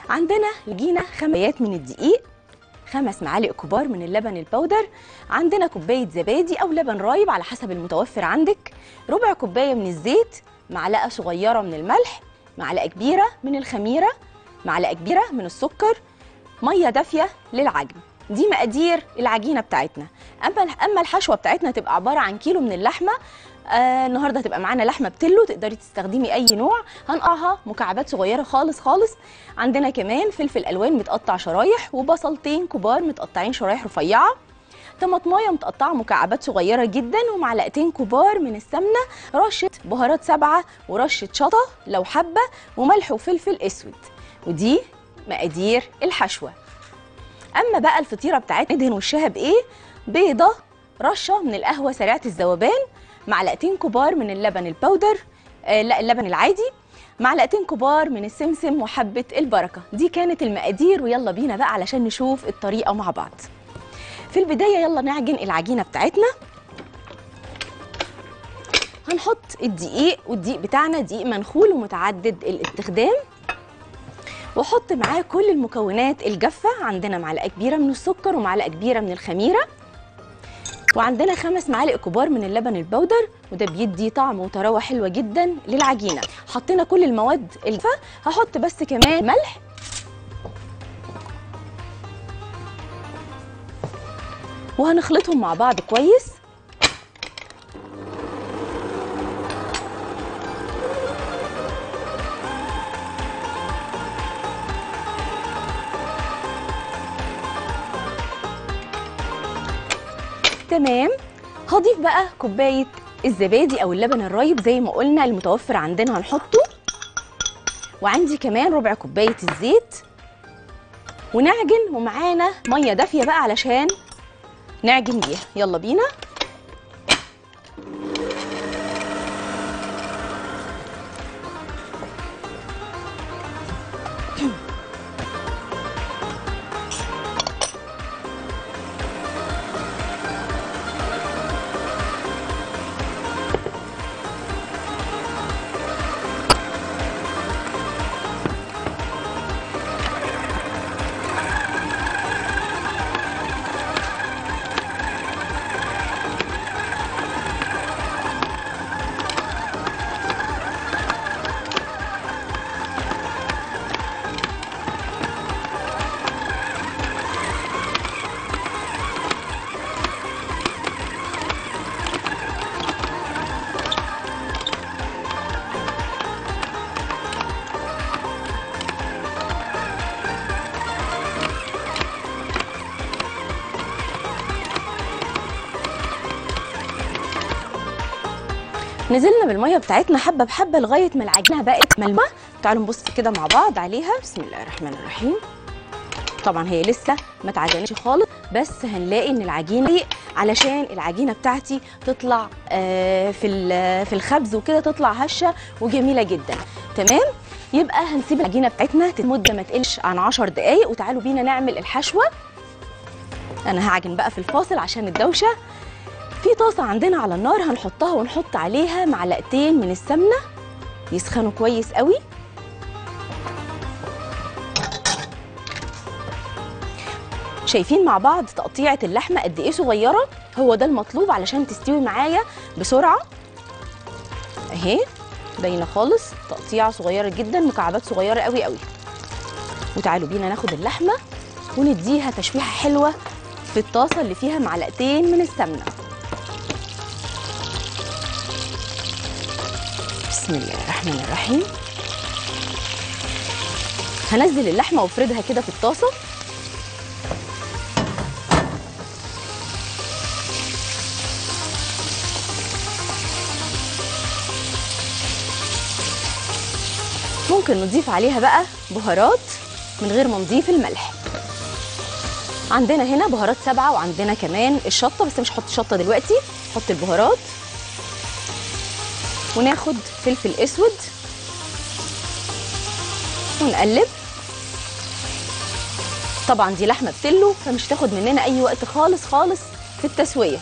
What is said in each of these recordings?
عندنا لقينا خمسيات من الدقيق خمس معالق كبار من اللبن البودر عندنا كوبايه زبادي او لبن رايب على حسب المتوفر عندك ربع كوبايه من الزيت معلقه صغيره من الملح معلقه كبيره من الخميره معلقه كبيره من السكر ميه دافيه للعجن دي مقادير العجينه بتاعتنا اما اما الحشوه بتاعتنا تبقى عباره عن كيلو من اللحمه آه النهارده هتبقى معانا لحمه بتلو تقدري تستخدمي اي نوع هنقعها مكعبات صغيره خالص خالص عندنا كمان فلفل الوان متقطع شرايح وبصلتين كبار متقطعين شرايح رفيعه طماطمايه متقطعه مكعبات صغيره جدا ومعلقتين كبار من السمنه رشه بهارات سبعه ورشه شطه لو حبه وملح وفلفل اسود ودي مقادير الحشوه اما بقى الفطيره بتاعتنا ندهن وشها بايه بيضه رشه من القهوه سريعه الذوبان معلقتين كبار من اللبن البودر آه لا اللبن العادي معلقتين كبار من السمسم وحبه البركه دي كانت المقادير ويلا بينا بقى علشان نشوف الطريقه مع بعض في البدايه يلا نعجن العجينه بتاعتنا هنحط الدقيق والدقيق بتاعنا دقيق منخول ومتعدد الاستخدام واحط معاه كل المكونات الجافه عندنا معلقه كبيره من السكر ومعلقه كبيره من الخميره وعندنا خمس معالق كبار من اللبن البودر وده بيدي طعم وطراوه حلوه جدا للعجينه حطينا كل المواد الجافه هحط بس كمان ملح وهنخلطهم مع بعض كويس تمام هضيف بقى كوبايه الزبادي او اللبن الرايب زي ما قلنا المتوفر عندنا هنحطه وعندي كمان ربع كوبايه الزيت ونعجن ومعانا ميه دافيه بقى علشان نعجن بيها يلا بينا نزلنا بالميه بتاعتنا حبه بحبه لغايه ما العجينه بقت ملمه تعالوا نبص كده مع بعض عليها بسم الله الرحمن الرحيم طبعا هي لسه ما اتعجنتش خالص بس هنلاقي ان العجينه علشان العجينه بتاعتي تطلع آه في في الخبز وكده تطلع هشه وجميله جدا تمام يبقى هنسيب العجينه بتاعتنا مده ما تقلش عن 10 دقائق وتعالوا بينا نعمل الحشوه انا هعجن بقى في الفاصل عشان الدوشه في طاسه عندنا على النار هنحطها ونحط عليها معلقتين من السمنه يسخنوا كويس قوي شايفين مع بعض تقطيعه اللحمه قد ايه صغيره هو ده المطلوب علشان تستوي معايا بسرعه اهي باينه خالص تقطيعه صغيره جدا مكعبات صغيره قوي قوي وتعالوا بينا ناخد اللحمه ونديها تشويحه حلوه في الطاسه اللي فيها معلقتين من السمنه بسم الله الرحمن الرحيم هنزل اللحمه وافردها كده في الطاسه ممكن نضيف عليها بقى بهارات من غير ما نضيف الملح عندنا هنا بهارات سبعة وعندنا كمان الشطة بس مش هحط الشطة دلوقتي نحط البهارات وناخد فلفل اسود ونقلب طبعا دي لحمه بتلو فمش تاخد مننا اي وقت خالص خالص في التسويه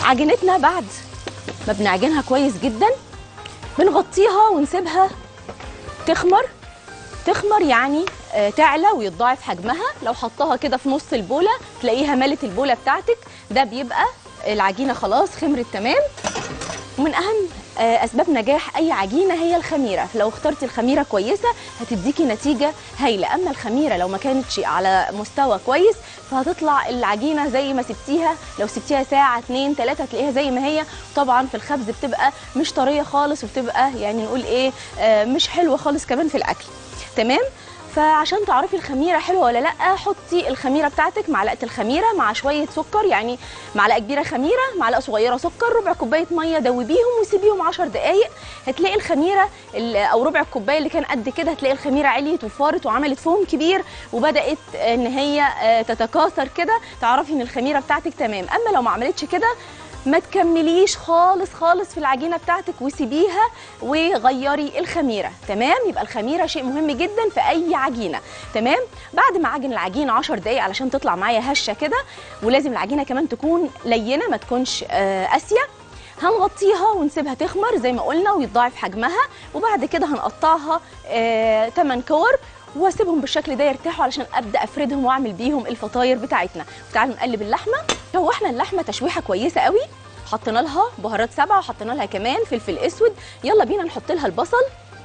عجينتنا بعد ما بنعجنها كويس جدا بنغطيها ونسيبها تخمر تخمر يعني آه، تعلى ويتضاعف حجمها لو حطها كده في نص البوله تلاقيها ملت البوله بتاعتك ده بيبقى العجينه خلاص خمرت تمام ومن اهم آه، اسباب نجاح اي عجينه هي الخميره فلو اخترتي الخميره كويسه هتديكي نتيجه هايله اما الخميره لو ما كانتش على مستوى كويس فهتطلع العجينه زي ما سبتيها لو سبتيها ساعه اتنين تلاته هتلاقيها زي ما هي طبعا في الخبز بتبقى مش طريه خالص وبتبقى يعني نقول ايه آه، مش حلوه خالص كمان في الاكل تمام فعشان تعرفي الخميره حلوه ولا لا حطي الخميره بتاعتك معلقه الخميره مع شويه سكر يعني معلقه كبيره خميره معلقه صغيره سكر ربع كوبايه ميه دوبيهم وسيبيهم 10 دقائق هتلاقي الخميره ال- او ربع الكوبايه اللي كان قد كده هتلاقي الخميره عليت وفارت وعملت فوم كبير وبدات ان هي آه، تتكاثر كده تعرفي ان الخميره بتاعتك تمام اما لو ما عملتش كده ما تكمليش خالص خالص في العجينه بتاعتك وسيبيها وغيري الخميره تمام يبقى الخميره شيء مهم جدا في اي عجينه تمام بعد ما اعجن العجينه 10 دقائق علشان تطلع معايا هشه كده ولازم العجينه كمان تكون لينه ما تكونش آه، قاسيه هنغطيها ونسيبها تخمر زي ما قلنا ويتضاعف حجمها وبعد كده هنقطعها آه 8 كور واسيبهم بالشكل ده يرتاحوا علشان ابدا افردهم واعمل بيهم الفطاير بتاعتنا تعالوا نقلب اللحمه شوحنا اللحمه تشويحه كويسه قوي حطينا لها بهارات سبعه وحطينا لها كمان فلفل اسود يلا بينا نحط لها البصل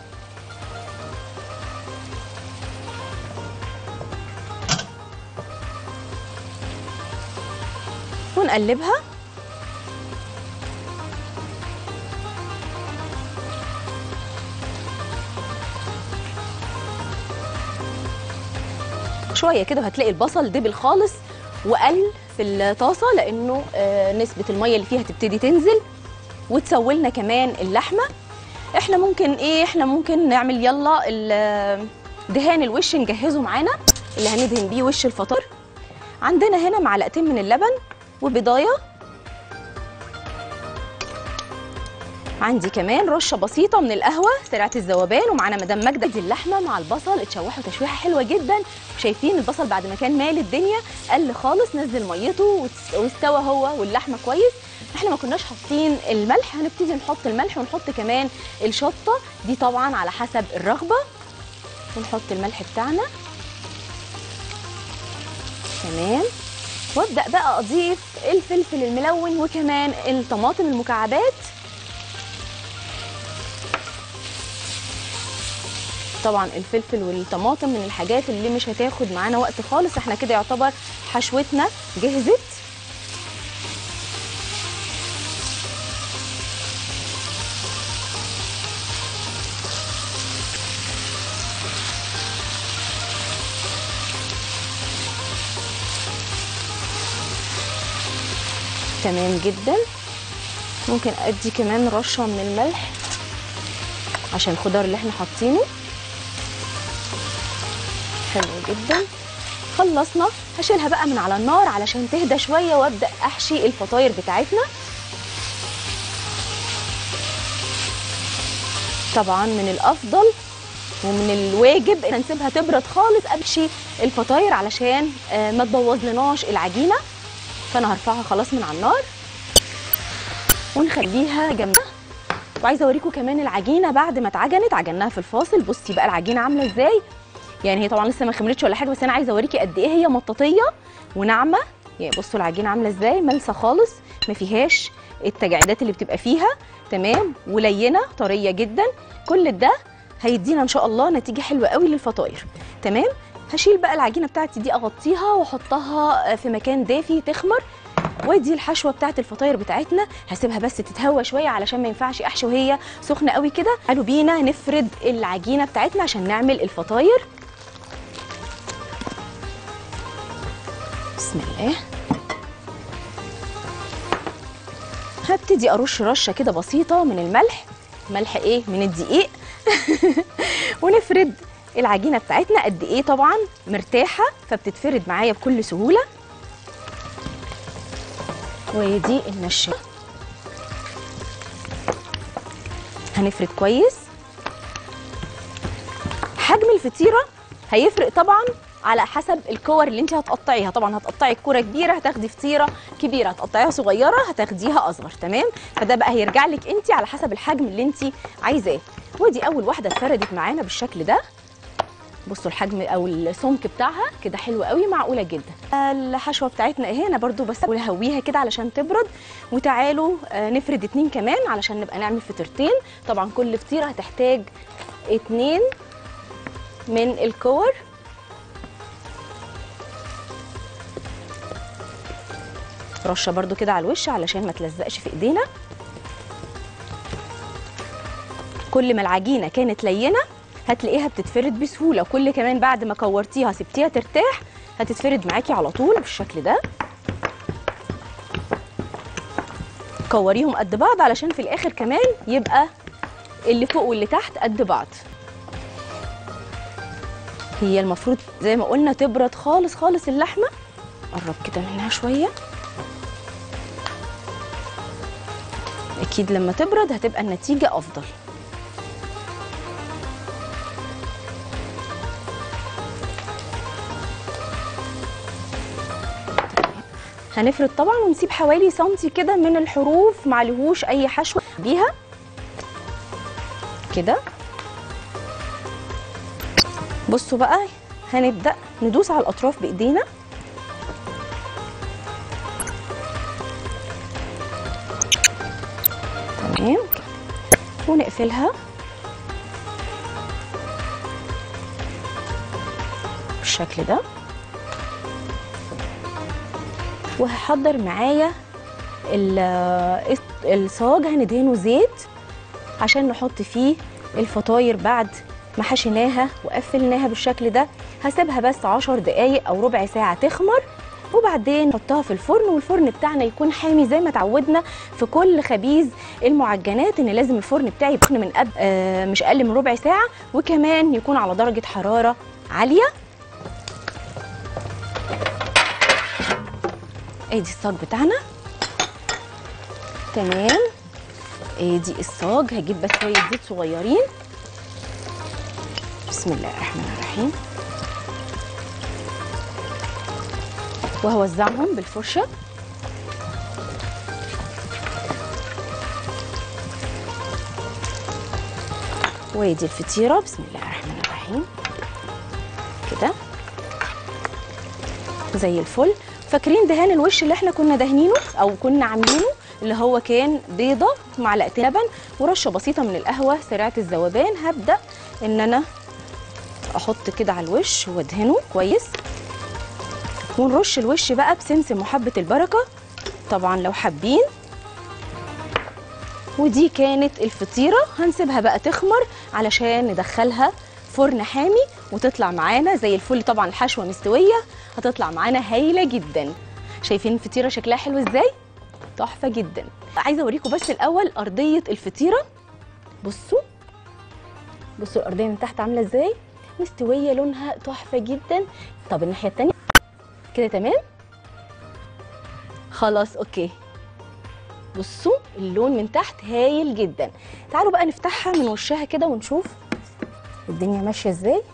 ونقلبها شويه كده وهتلاقي البصل دبل خالص وقل في الطاسه لانه آه، نسبه الميه اللي فيها تبتدي تنزل وتسولنا كمان اللحمه احنا ممكن ايه احنا ممكن نعمل يلا ال- دهان الوش نجهزه معانا اللي هندهن بيه وش الفطار عندنا هنا معلقتين من اللبن وبضايه عندي كمان رشه بسيطه من القهوه سريعه الذوبان ومعانا مدام ماجده دي اللحمه مع البصل اتشوحوا تشويحه حلوه جدا شايفين البصل بعد ما كان مال الدنيا قل خالص نزل ميته وتس- واستوى هو واللحمه كويس احنا ما كناش حاطين الملح هنبتدي نحط الملح ونحط كمان الشطه دي طبعا على حسب الرغبه ونحط الملح بتاعنا تمام وابدا بقى اضيف الفلفل الملون وكمان الطماطم المكعبات طبعا الفلفل والطماطم من الحاجات اللي مش هتاخد معانا وقت خالص احنا كده يعتبر حشوتنا جهزت تمام جدا ممكن ادي كمان رشه من الملح عشان الخضار اللي احنا حاطينه حلو جدا خلصنا هشيلها بقى من على النار علشان تهدى شويه وابدا احشي الفطاير بتاعتنا طبعا من الافضل ومن الواجب ان نسيبها تبرد خالص امشي الفطاير علشان آه، ما تبوظ لناش العجينه فانا هرفعها خلاص من على النار ونخليها جنبها وعايزه اوريكم كمان العجينه بعد ما اتعجنت عجناها في الفاصل بصي بقى العجينه عامله ازاي يعني هي طبعا لسه ما خمرتش ولا حاجه بس انا عايزه اوريكي قد ايه هي مطاطيه وناعمه يعني بصوا العجينه عامله ازاي ملسه خالص ما فيهاش التجاعيدات اللي بتبقى فيها تمام ولينه طريه جدا كل ده هيدينا ان شاء الله نتيجه حلوه قوي للفطاير تمام هشيل بقى العجينه بتاعتي دي اغطيها واحطها في مكان دافي تخمر ودي الحشوه بتاعت الفطاير بتاعتنا هسيبها بس تتهوى شويه علشان ما ينفعش احشي وهي سخنه قوي كده قالوا بينا نفرد العجينه بتاعتنا عشان نعمل الفطاير بسم الله هبتدي ارش رشه كده بسيطه من الملح ملح ايه من الدقيق ونفرد العجينه بتاعتنا قد ايه طبعا مرتاحه فبتتفرد معايا بكل سهوله ودي النشا هنفرد كويس حجم الفطيره هيفرق طبعا على حسب الكور اللي انت هتقطعيها طبعا هتقطعي الكوره كبيره هتاخدي فطيره كبيره هتقطعيها صغيره هتاخديها اصغر تمام فده بقى هيرجع لك انت على حسب الحجم اللي انت عايزاه ودي اول واحده اتفردت معانا بالشكل ده بصوا الحجم او السمك بتاعها كده حلو قوي معقوله جدا الحشوه بتاعتنا اهي انا برضو بس هويها كده علشان تبرد وتعالوا آه، نفرد اتنين كمان علشان نبقى نعمل فطيرتين طبعا كل فطيره هتحتاج اتنين من الكور رشه برضو كده على الوش علشان ما تلزقش في ايدينا كل ما العجينه كانت لينه هتلاقيها بتتفرد بسهوله كل كمان بعد ما كورتيها سبتيها ترتاح هتتفرد معاكي على طول بالشكل ده كوريهم قد بعض علشان في الاخر كمان يبقى اللي فوق واللي تحت قد بعض هي المفروض زي ما قلنا تبرد خالص خالص اللحمه قرب كده منها شويه اكيد لما تبرد هتبقى النتيجه افضل هنفرد طبعا ونسيب حوالي سنتي كده من الحروف معلهوش اي حشوه بيها كده بصوا بقى هنبدا ندوس على الاطراف بايدينا تمام ونقفلها بالشكل ده وهحضر معايا ال- الصاج هندهنه زيت عشان نحط فيه الفطاير بعد ما حشيناها وقفلناها بالشكل ده هسيبها بس 10 دقايق او ربع ساعه تخمر وبعدين نحطها في الفرن والفرن بتاعنا يكون حامي زي ما اتعودنا في كل خبيز المعجنات ان لازم الفرن بتاعي يكون من قبل آه مش اقل من ربع ساعه وكمان يكون على درجه حراره عاليه ادي الصاج بتاعنا تمام ادي الصاج هجيب بس شويه زيت صغيرين بسم الله الرحمن الرحيم وهوزعهم بالفرشه وادي الفطيره بسم الله الرحمن الرحيم كده زي الفل فاكرين دهان الوش اللي احنا كنا دهنينه او كنا عاملينه اللي هو كان بيضه معلقتين لبن ورشه بسيطه من القهوه سريعه الذوبان هبدا ان انا احط كده على الوش وادهنه كويس ونرش الوش بقى بسمسم وحبه البركه طبعا لو حابين ودي كانت الفطيره هنسيبها بقى تخمر علشان ندخلها فرن حامي وتطلع معانا زي الفل طبعا الحشوه مستويه هتطلع معانا هايله جدا شايفين الفطيره شكلها حلو ازاي تحفه جدا عايزه اوريكم بس الاول ارضيه الفطيره بصوا بصوا الارضيه من تحت عامله ازاي مستويه لونها تحفه جدا طب الناحيه التانية كده تمام خلاص اوكي بصوا اللون من تحت هايل جدا تعالوا بقى نفتحها من وشها كده ونشوف الدنيا ماشيه ازاي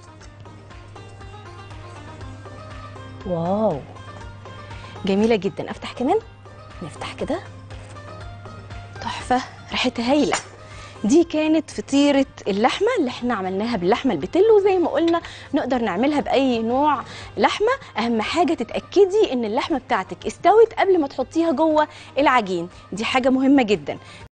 واو جميله جدا افتح كمان نفتح كده تحفه ريحتها هايله دي كانت فطيرة اللحمة اللي احنا عملناها باللحمة البتلو زي ما قلنا نقدر نعملها بأي نوع لحمة أهم حاجة تتأكدي إن اللحمة بتاعتك استوت قبل ما تحطيها جوه العجين دي حاجة مهمة جدا